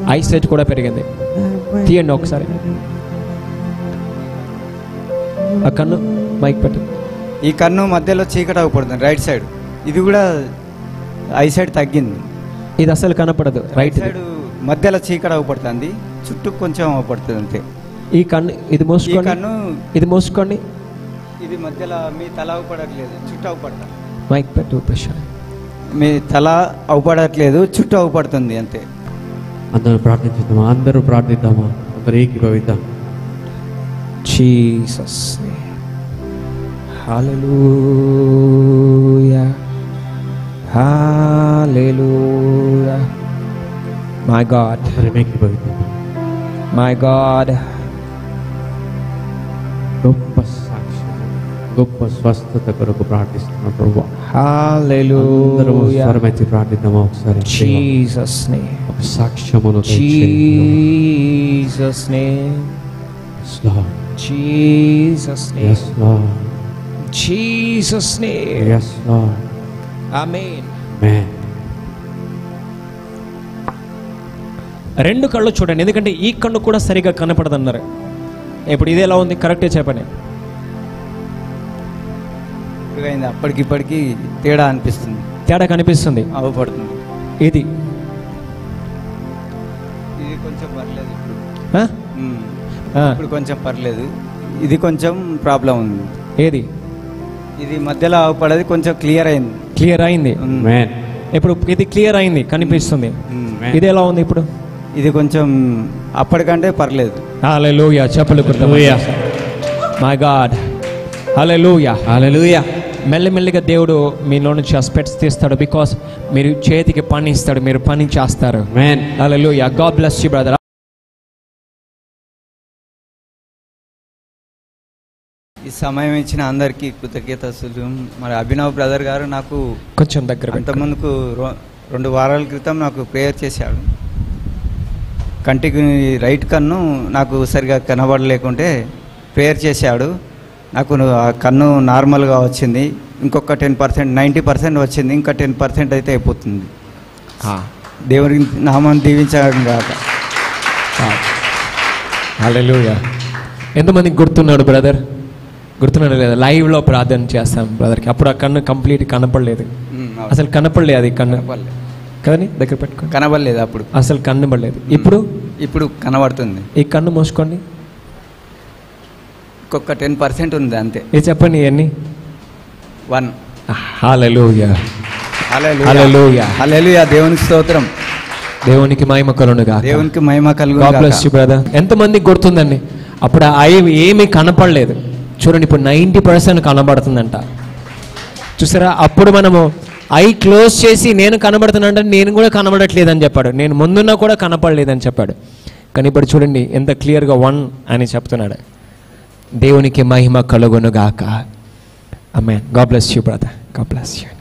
Eyesight కూడా పెరిగింది తీయండి ఒకసారి ఆ కన్ను మైక్ పెట్టు ఈ కన్ను మధ్యలో చీకటి అవ్వబడుతుంది రైట్ సైడ్ ఇది కూడా ఐ సైడ్ తగ్గింది ఇది అసలు కనపడదు రైట్ సైడ్ మధ్యలో చీకటి అవ్వబడుతుంది చుట్టూ కొంచెం అవ్వబడుతుంది అంతే ఈ కన్ను ఇది ఈ మూసుకోండి కన్ను ఇది మూసుకోండి ఇది మధ్యలో మీ తల అవ్వబడట్లేదు చుట్టూ అవ్వబడతాను మైక్ పెట్టు ప్రశాంత్ మీ తల అవ్వబడట్లేదు చుట్టూ అవ్వబడుతుంది అంతే అందరూ ప్రార్థించుదామా అందరూ ప్రార్థిద్దామా అందరూ ఏకీభవిద్దాం Jesus name. Hallelujah. Hallelujah. My God. అందరం ఏకీభవిద్దాం My God. గొప్ప సాక్ష్యం గొప్ప స్వస్థత కొరకు ప్రార్థిస్తున్నాం ప్రభు అందరూ Hallelujah. స్వరమెత్తి ప్రార్థిద్దామా ఒకసారి Jesus name. ఒక సాక్ష్యమును దయచేయండి. Jesus name. Yes, Lord. Jesus name. Yes, Lord. Jesus name. Yes, Lord. Amen. Amen. రెండు కళ్ళు చూడండి ఎందుకంటే ఈ కన్ను కూడా సరిగా కనపడదన్నారు ఇప్పుడు ఇది ఎలా ఉంది కరెక్టే చెప్పండి ఇప్పుడు అయింది అప్పటికి ఇప్పటికి తేడా అనిపిస్తుంది తేడా కనిపిస్తుంది అవ్వబడుతుంది ఇది ఇది కొంచెం పర్లేదు ఇప్పుడు ఆ? ఉమ్. ఆ, ఇప్పుడు కొంచెం పర్లేదు ఇది కొంచెం ప్రాబ్లం ఉంది ఏది ఇది మధ్యలో అవ్వబడేది కొంచెం క్లియర్ అయింది క్లియర్ అయింది ఉమ్. Amen. ఇప్పుడు ఇది క్లియర్ అయింది కనిపిస్తుంది ఉమ్. ఇది ఎలా ఉంది ఇప్పుడు ఇది కొంచెం అప్పటికంటే పర్లేదు హల్లెలూయా చెప్పలు Hallelujah. My God hallelujah Hallelujah. మెల్లిమెల్లిగా దేవుడు మీలో నుంచి ఆ స్పెట్స్ తీస్తాడు బికాస్ మీరు చేతికి పని ఇస్తాడు మీరు పని చేస్తారు Amen. Hallelujah God bless you brother ఈ సమయం ఇచ్చిన అందరికీ కృతజ్ఞతలు మరి అభినవ్ బ్రదర్ గారు నాకు కొంచెం దగ్గర పెట్టు. అంతకుముందుకు రొ- రెండు వారాల క్రితం నాకు ప్రేయర్ చేశాడు కంటికి రైట్ కన్ను నాకు సరిగా కనబడలేకుంటే ప్రేయర్ చేశాడు నాకు ను- ఆ కన్ను నార్మల్గా వచ్చింది ఇంకొక టెన్ పర్సెంట్ నైంటీ పర్సెంట్ వచ్చింది ఇంకా టెన్ పర్సెంట్ అయితే అయిపోతుంది ఆ, దేవుని నామాన్ని దీవించడం కాక హల్లెలూయా ఎంతమందికి గుర్తున్నాడు బ్రదర్ గుర్తున్నాడు లేదా లైవ్లో ప్రార్థన చేస్తాం బ్రదర్కి అప్పుడు ఆ కన్ను కంప్లీట్ కనపడలేదు అసలు కనపడలేదు అది కన్ను కనపడలేదు. కదని దగ్గర పెట్టుకో కనబడలేదు అప్పుడు అసలు కనబడలేదు ఇప్పుడు ఇప్పుడు కనబడుతుంది ఈ కన్ను మూసుకోండి ఇంకొక టెన్ పర్సెంట్ ఉంది అంతే ఇది చెప్పండి ఇవన్నీ వన్ హల్లెలూయా హల్లెలూయా హల్లెలూయా. హల్లెలూయా దేవునికి స్తోత్రం దేవునికి మహిమ కలుగునుగా దేవునికి మహిమ కలుగు గాడ్ బ్లెస్ యు బ్రదర్ ఎంతమందికి గుర్తుందండి అప్పుడు ఆ ఐ ఏమీ కనపడలేదు చూడండి ఇప్పుడు నైంటీ పర్సెంట్ కనబడుతుందంట చూసారా అప్పుడు మనము ఐ క్లోజ్ చేసి నేను కనబడుతున్నానంటే నేను కూడా కనబడట్లేదని చెప్పాడు నేను ముందున్నా కూడా కనపడలేదని చెప్పాడు కానీ ఇప్పుడు చూడండి ఎంత క్లియర్గా వన్ అని చెప్తున్నాడు దేవునికి మహిమ కలుగునుగాక అమ్మే God bless you brother God bless you